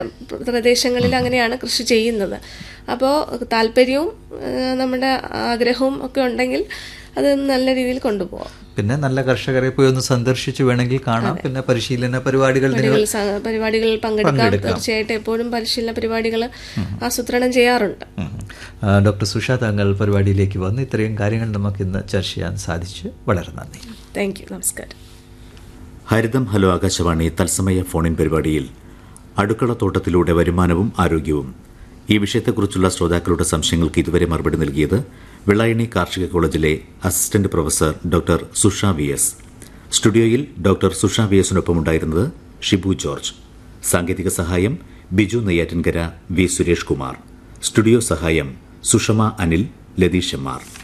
പ്രദേശങ്ങളിൽ അങ്ങനെയാണ് കൃഷി ചെയ്യുന്നത് അപ്പോൾ താല്പര്യവും ഏഹ്, നമ്മുടെ ആഗ്രഹവും ഒക്കെ ഉണ്ടെങ്കിൽ അത് നല്ല രീതിയിൽ കൊണ്ടുപോകാം പിന്നെ നല്ല കർഷകരെ പോയി ഒന്ന് സന്ദർശിച്ച് വേണമെങ്കിൽ കാണാം പിന്നെ പരിശീലന പരിപാടികൾ നിങ്ങൾ പരിപാടികൾ സ- പരിപാടികളിൽ പങ്കെടുക്കാം പങ്കെടുക്കാം. തീർച്ചയായിട്ടും എപ്പോഴും പരിശീലന പരിപാടികൾ ആസൂത്രണം ചെയ്യാറുണ്ട് ഉം. ആ, ഡോക്ടർ സുഷ താങ്കൾ പരിപാടിയിലേക്ക് വന്ന് ഇത്രയും കാര്യങ്ങൾ നമുക്ക് ഇന്ന് ചർച്ച ചെയ്യാൻ സാധിച്ചു വളരെ നന്ദി താങ്ക് യു നമസ്കാരം ഹരിതം ഹലോ ആകാശവാണി തത്സമയ ഫോണിൻ പരിപാടിയിൽ അടുക്കളത്തോട്ടത്തിലൂടെ വരുമാനവും ആരോഗ്യവും ഈ വിഷയത്തെക്കുറിച്ചുള്ള ശ്രോതാക്കളുടെ സംശയങ്ങൾക്ക് ഇതുവരെ മറുപടി നൽകിയത് വെള്ളായണി കാർഷിക കോളേജിലെ assistant professor doctor Susha V S സ്റ്റുഡിയോയിൽ ഡോക്ടർ സുഷ വി എസിനൊപ്പം ഉണ്ടായിരുന്നത് ഷിബു ജോർജ് സാങ്കേതിക സഹായം ബിജു നെയ്യാറ്റിൻകര വി സുരേഷ് കുമാർ സ്റ്റുഡിയോ സഹായം സുഷമ അനിൽ ലതീഷ് എം ആർ